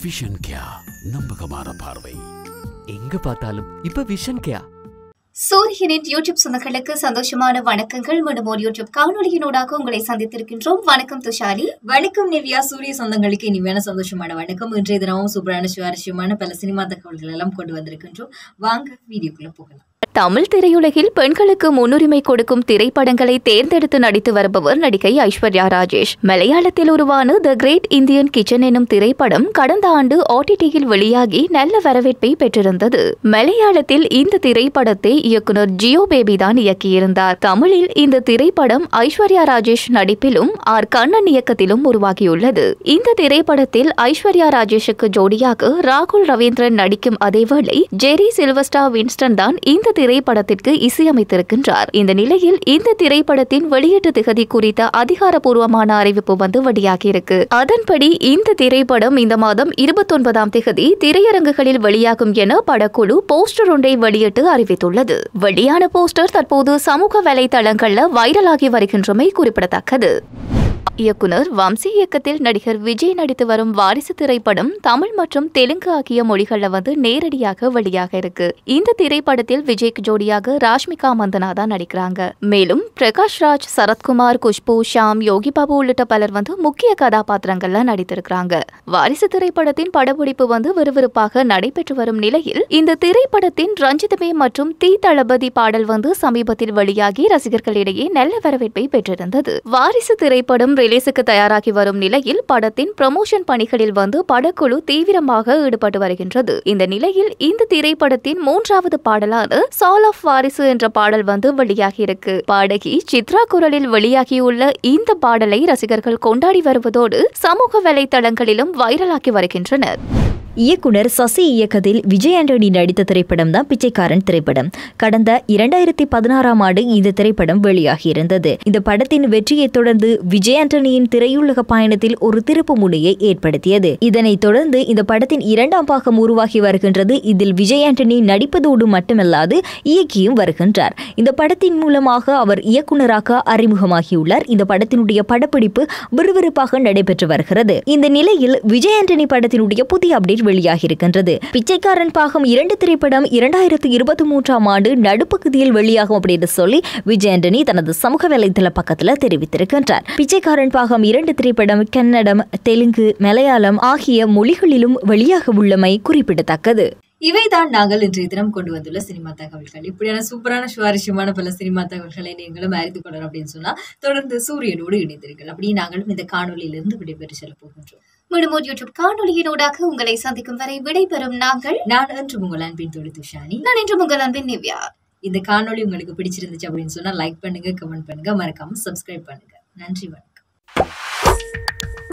vision கியா நம்பகமான பார்வை எங்க பார்த்தாலும் இப்ப விஷன் கேயா சூரியனின் யூடியூப் சொந்தங்களுக்கு சந்தோஷமான வணக்கங்கள் மீண்டும் ஒரு யூடியூப் காணொலியினூடாக உங்களை சந்தித்திருக்கின்றோம் வணக்கம் துஷாரி வணக்கம் நிவ்யா சூரிய சொந்தங்களுக்கு இனிமையான சந்தோஷமான வணக்கம் இன்றைய தினமும் சூப்பரான சுவாரஸ்யமான பல சினிமா தகவல்கள் எல்லாம் கொண்டு வந்திருக்கின்றோம் வாங்க வீடியோக்குள்ள போகலாம் தமிழ் திரையுலகில் பெண்களுக்கு முன்னுரிமை கொடுக்கும் திரைப்படங்களை தேர்ந்தெடுத்து நடித்து வருபவர் நடிகை ஐஸ்வர்யா ராஜேஷ் மலையாளத்தில் உருவான த கிரேட் இந்தியன் கிச்சன் எனும் திரைப்படம் கடந்த ஆண்டு ஓடிடியில் வெளியாகி நல்ல வரவேற்பை பெற்றிருந்தது மலையாளத்தில் இந்த திரைப்படத்தை இயக்குனர் ஜியோ பேபி தான் இயக்கியிருந்தார் தமிழில் இந்த திரைப்படம் ஐஸ்வர்யா ராஜேஷ் நடிப்பிலும் ஆர் கண்ணன் இயக்கத்திலும் உருவாகியுள்ளது இந்த திரைப்படத்தில் ஐஸ்வர்யா ராஜேஷுக்கு ஜோடியாக ராகுல் ரவீந்திரன் நடிக்கும் அதேவேளை ஜெரி சில்வஸ்டா வின்ஸ்டன் தான் இந்த திரைப்படத்திற்கு இசையமைத்திருக்கின்றார் இந்த நிலையில் இந்த திரைப்படத்தின் வெளியீட்டு திகதி குறித்த அதிகாரப்பூர்வமான அறிவிப்பு வந்து வெளியாகியிருக்கு அதன்படி இந்த திரைப்படம் இந்த மாதம் இருபத்தொன்பதாம் திகதி திரையரங்குகளில் வெளியாகும் என படக்குழு போஸ்டர் ஒன்றை வெளியிட்டு அறிவித்துள்ளது வெளியான போஸ்டர் தற்போது சமூக வலைதளங்கள்ல வைரலாகி வருகின்றமை குறிப்பிடத்தக்கது இயக்குனர் வம்சி இயக்கத்தில் நடிகர் விஜய் நடித்து வரும் வாரிசு திரைப்படம் தமிழ் மற்றும் தெலுங்கு ஆகிய மொழிகள்ல வந்து நேரடியாக வெளியாக இருக்கு இந்த திரைப்படத்தில் விஜய்க்கு ஜோடியாக ராஷ்மிகா மந்தனா தான் நடிக்கிறாங்க மேலும் பிரகாஷ் ராஜ் சரத்குமார் குஷ்பு ஷாம் யோகி பாபு உள்ளிட்ட பலர் வந்து முக்கிய கதாபாத்திரங்கள்ல நடித்திருக்கிறாங்க வாரிசு திரைப்படத்தின் படப்பிடிப்பு வந்து விறுவிறுப்பாக நடைபெற்று வரும் நிலையில் இந்த திரைப்படத்தின் ரஞ்சிதமே மற்றும் தீ தளபதி பாடல் வந்து சமீபத்தில் வெளியாகி ரசிகர்களிடையே நல்ல வரவேற்பை பெற்றிருந்தது வாரிசு திரைப்படம் ரிலீஸுக்கு தயாராகி வரும் நிலையில் படத்தின் ப்ரமோஷன் பணிகளில் வந்து படக்குழு தீவிரமாக ஈடுபட்டு வருகின்றது இந்த நிலையில் இந்த திரைப்படத்தின் மூன்றாவது பாடலான சால் ஆஃப் வாரிசு என்ற பாடல் வந்து வெளியாகி இருக்கு பாடகி சித்ரா குரலில் வெளியாகியுள்ள இந்த பாடலை ரசிகர்கள் கொண்டாடி வருவதோடு சமூக வலைதளங்களிலும் வைரலாக்கி வருகின்றனர் இயக்குனர் சசி இயக்கத்தில் விஜய் ஆண்டனி நடித்த திரைப்படம் தான் பிச்சைக்காரன் திரைப்படம் கடந்த இரண்டாயிரத்தி பதினாறாம் ஆண்டு இந்த திரைப்படம் வெளியாகியிருந்தது இந்த படத்தின் வெற்றியைத் தொடர்ந்து விஜய் ஆண்டனியின் திரையுலக பயணத்தில் ஒரு திருப்பு முனையை ஏற்படுத்தியது இதனைத் தொடர்ந்து இந்த படத்தின் இரண்டாம் பாகம் உருவாகி வருகின்றது இதில் விஜய் ஆண்டனி நடிப்பதோடு மட்டுமல்லாது இயக்கியும் வருகின்றார் இந்த படத்தின் மூலமாக அவர் இயக்குனராக அறிமுகமாகியுள்ளார் இந்த படத்தினுடைய படப்பிடிப்பு விறுவிறுப்பாக நடைபெற்று வருகிறது இந்த நிலையில் விஜய் ஆண்டனி படத்தினுடைய புதிய அப்டேட் வெளியாகியிருக்கின்றது பிச்சைக்காரன் பாகம் இரண்டு திரைப்படம் இரண்டாயிரத்து இருபத்தி மூன்றாம் ஆண்டு நடுப்பகுதியில் வெளியாகும் அப்படின்னு சொல்லி விஜய் ஆண்டனி தனது சமூக வலைதள பக்கத்துல தெரிவித்திருக்கின்றார் பிச்சைக்காரன் பாகம் இரண்டு திரைப்படம் கன்னடம் தெலுங்கு மலையாளம் ஆகிய மொழிகளிலும் வெளியாக உள்ளமை குறிப்பிடத்தக்கது இவைதான் நாங்கள் இன்றைய தினம் கொண்டு வந்துள்ள சினிமா தகவல்கள் இப்படியான சூப்பரான சுவாரஸ்யமான பல சினிமா தகவல்களை நீங்களும் அறிந்து கொள்ளணும் அப்படின்னு சொன்னா தொடர்ந்து சூரியனோடு இணைந்தீர்கள் அப்படி நாங்களும் இந்த காணொலியிலிருந்து விடைபெற்று செல்ல போகின்றோம் மீண்டும் ஒரு யூடியூப் காணொலியினூடாக உங்களை சந்திக்கும் வரை விடைபெறும் நாங்கள் நான் என்று உங்கள் அன்பின் தொழில் துஷானி நான் இன்று உங்கள் அன்பின் நிவ்யா இந்த காணொளி உங்களுக்கு பிடிச்சிருந்துச்சு அப்படின்னு சொன்னா லைக் பண்ணுங்க கமெண்ட் பண்ணுங்க மறக்காம சப்ஸ்கிரைப் பண்ணுங்க நன்றி வணக்கம்